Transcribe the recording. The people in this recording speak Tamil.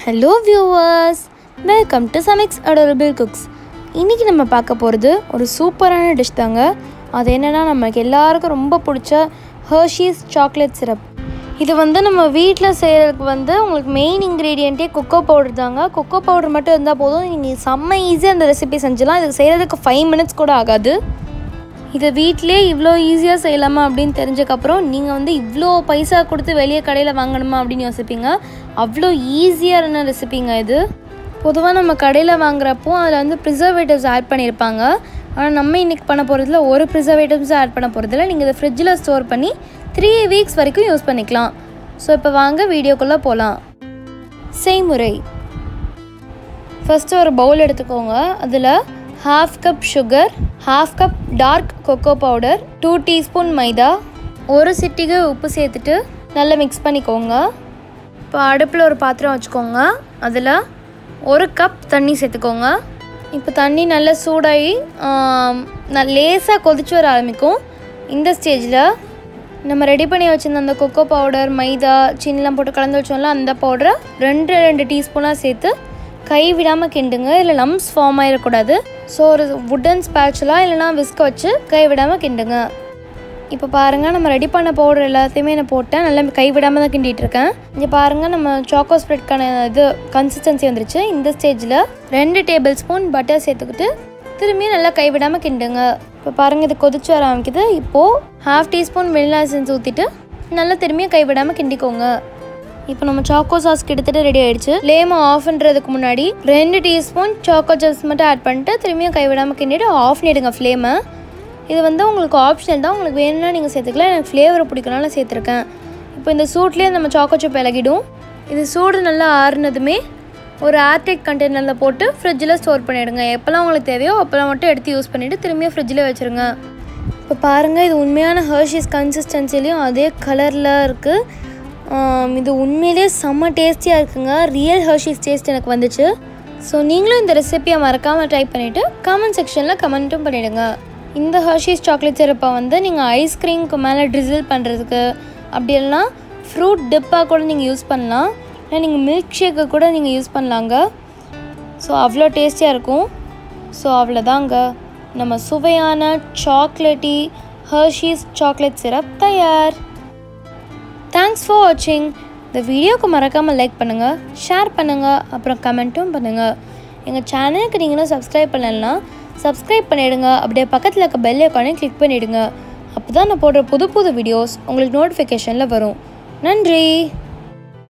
hello viewers welcome to Samy's adorable cooks இன்றைக்கி நம்ம பார்க்க போகிறது ஒரு சூப்பரான டிஷ் தாங்க அது என்னென்னா நமக்கு எல்லாருக்கும் ரொம்ப பிடிச்ச ஹர்ஷீஸ் சாக்லேட் சிரப் இது வந்து நம்ம வீட்டில் செய்கிறதுக்கு வந்து உங்களுக்கு மெயின் இன்க்ரீடியண்ட்டே கொக்கோ பவுடர் தாங்க கொக்கோ பவுடர் மட்டும் இருந்தால் போதும் நீங்கள் செம்ம ஈஸியாக அந்த ரெசிபி செஞ்சிடலாம் இதுக்கு செய்கிறதுக்கு ஃபைவ் மினிட்ஸ் கூட ஆகாது இதை வீட்டிலே இவ்வளோ ஈஸியாக செய்யலாமா அப்படின்னு தெரிஞ்சக்கப்புறம் நீங்கள் வந்து இவ்வளோ பைசா கொடுத்து வெளியே கடையில் வாங்கணுமா அப்படின்னு யோசிப்பீங்க அவ்வளோ ஈஸியான ரெசிபிங்க இது பொதுவாக நம்ம கடையில் வாங்குறப்போ அதில் வந்து ப்ரிசர்வேட்டிவ்ஸ் ஆட் பண்ணியிருப்பாங்க ஆனால் நம்ம இன்றைக்கி பண்ண போகிறதுல ஒரு ப்ரிசர்வேட்டிவ்ஸும் ஆட் பண்ண போகிறதில்ல நீங்கள் இதை ஃப்ரிட்ஜில் ஸ்டோர் பண்ணி த்ரீ வீக்ஸ் வரைக்கும் யூஸ் பண்ணிக்கலாம் ஸோ இப்போ வாங்க வீடியோக்குள்ளே போகலாம் செய்முறை ஃபஸ்ட்டு ஒரு பவுல் எடுத்துக்கோங்க அதில் half cup sugar half cup dark cocoa powder two teaspoon maida ஒரு சிட்டிகை உப்பு சேர்த்துட்டு நல்லா மிக்ஸ் பண்ணிக்கோங்க இப்போ அடுப்பில் ஒரு பாத்திரம் வச்சுக்கோங்க அதில் ஒரு கப் தண்ணி சேர்த்துக்கோங்க இப்போ தண்ணி நல்லா சூடாகி நான் லேசாக கொதிச்சு வர ஆரம்பிக்கும் இந்த ஸ்டேஜில் நம்ம ரெடி பண்ணி வச்சுருந்த அந்த கொக்கோ பவுடர் மைதா சீனிலாம் போட்டு கலந்து வச்சோம்ல அந்த பவுடரை ரெண்டு ரெண்டு டீஸ்பூனாக சேர்த்து கை விடாமல் கிண்டுங்க இல்லை லம்ஸ் ஃபார்ம் ஆகிடக்கூடாது ஸோ ஒரு வுடன் ஸ்பேட்சலாக இல்லைனா விஸ்க வச்சு கை விடாமல் கிண்டுங்க இப்போ பாருங்கள் நம்ம ரெடி பண்ண பவுடர் எல்லாத்தையுமே நான் போட்டேன் நல்லா கை விடாமல் தான் கிண்டிகிட்டு இருக்கேன் இங்கே பாருங்கள் நம்ம சாக்கோ ஸ்ப்ரெட்கான இது கன்சிஸ்டன்சி வந்துருச்சு இந்த ஸ்டேஜில் ரெண்டு டேபிள் ஸ்பூன் பட்டர் சேர்த்துக்கிட்டு திரும்பியும் நல்லா கை விடாமல் கிண்டுங்க இப்போ பாருங்கள் இது கொதிச்சு வர ஆரம்பிக்குது இப்போது ஹாஃப் டீஸ்பூன் வெனிலா எசன்ஸ் ஊற்றிட்டு நல்லா திரும்பியும் கை விடாமல் கிண்டிக்கோங்க இப்போ நம்ம சாக்கோ சாஸ் கிட்டத்தட்ட ரெடி ஆயிடுச்சு லேமோ ஆஃப் பண்ணுறதுக்கு முன்னாடி ரெண்டு டீஸ்பூன் சாக்கோ சாஸ் மட்டும் ஆட் பண்ணிட்டு திரும்பியும் கைவிடாமல் கிண்டிட்டு ஆஃப் பண்ணிடுங்க ஃப்ளேமை இது வந்து உங்களுக்கு ஆப்ஷனல் தான் உங்களுக்கு வேணும்னா நீங்கள் சேர்த்துக்கலாம் எனக்கு ஃப்ளேவர் பிடிக்கனால சேர்த்துருக்கேன் இப்போ இந்த சூட்லேயே நம்ம சாக்கோ சிப் இலகிடும் இது சூடு நல்லா ஆறுனதுமே ஒரு ஏர்டைட் கண்டெய்னரில் போட்டு ஃப்ரிட்ஜில் ஸ்டோர் பண்ணிவிடுங்க எப்போல்லாம் உங்களுக்கு தேவையோ அப்போல்லாம் மட்டும் எடுத்து யூஸ் பண்ணிவிட்டு திரும்பியும் ஃப்ரிட்ஜில் வச்சுருங்க இப்போ பாருங்கள் இது உண்மையான ஹர்ஷீஸ் கன்சிஸ்டன்சிலையும் அதே கலரில் இருக்குது இது உண்மையிலே செம்ம டேஸ்டியாக இருக்குங்க ரியல் ஹர்ஷீஸ் டேஸ்ட் எனக்கு வந்துச்சு ஸோ நீங்களும் இந்த ரெசிப்பியை மறக்காமல் ட்ரை பண்ணிவிட்டு கமெண்ட் செக்ஷனில் கமெண்ட்டும் பண்ணிவிடுங்க இந்த ஹர்ஷீஸ் சாக்லேட் சிரப்பை வந்து நீங்கள் ஐஸ்கிரீம்க்கு மேலே ட்ரிசில் பண்ணுறதுக்கு அப்படி இல்லைனா ஃப்ரூட் டிப்பாக கூட நீங்கள் யூஸ் பண்ணலாம் இல்லை நீங்கள் மில்க் ஷேக்கு கூட நீங்கள் யூஸ் பண்ணலாங்க ஸோ அவ்வளோ டேஸ்டியாக இருக்கும் ஸோ அவ்வளோதாங்க நம்ம சுவையான சாக்லேட்டி ஹர்ஷீஸ் சாக்லேட் சிரப் தயார் தேங்க்ஸ் ஃபார் வாட்சிங் இந்த வீடியோக்கு மறக்காமல் லைக் பண்ணுங்கள் ஷேர் பண்ணுங்கள் அப்புறம் கமெண்ட்டும் பண்ணுங்கள் எங்கள் சேனலுக்கு நீங்களும் சப்ஸ்கிரைப் பண்ணலைன்னா சப்ஸ்கிரைப் பண்ணிவிடுங்க அப்படியே பக்கத்தில் இருக்க பெல் ஐக்கானே கிளிக் பண்ணிவிடுங்க அப்போ தான் நான் போடுற புது புது வீடியோஸ் உங்களுக்கு நோட்டிஃபிகேஷனில் வரும் நன்றி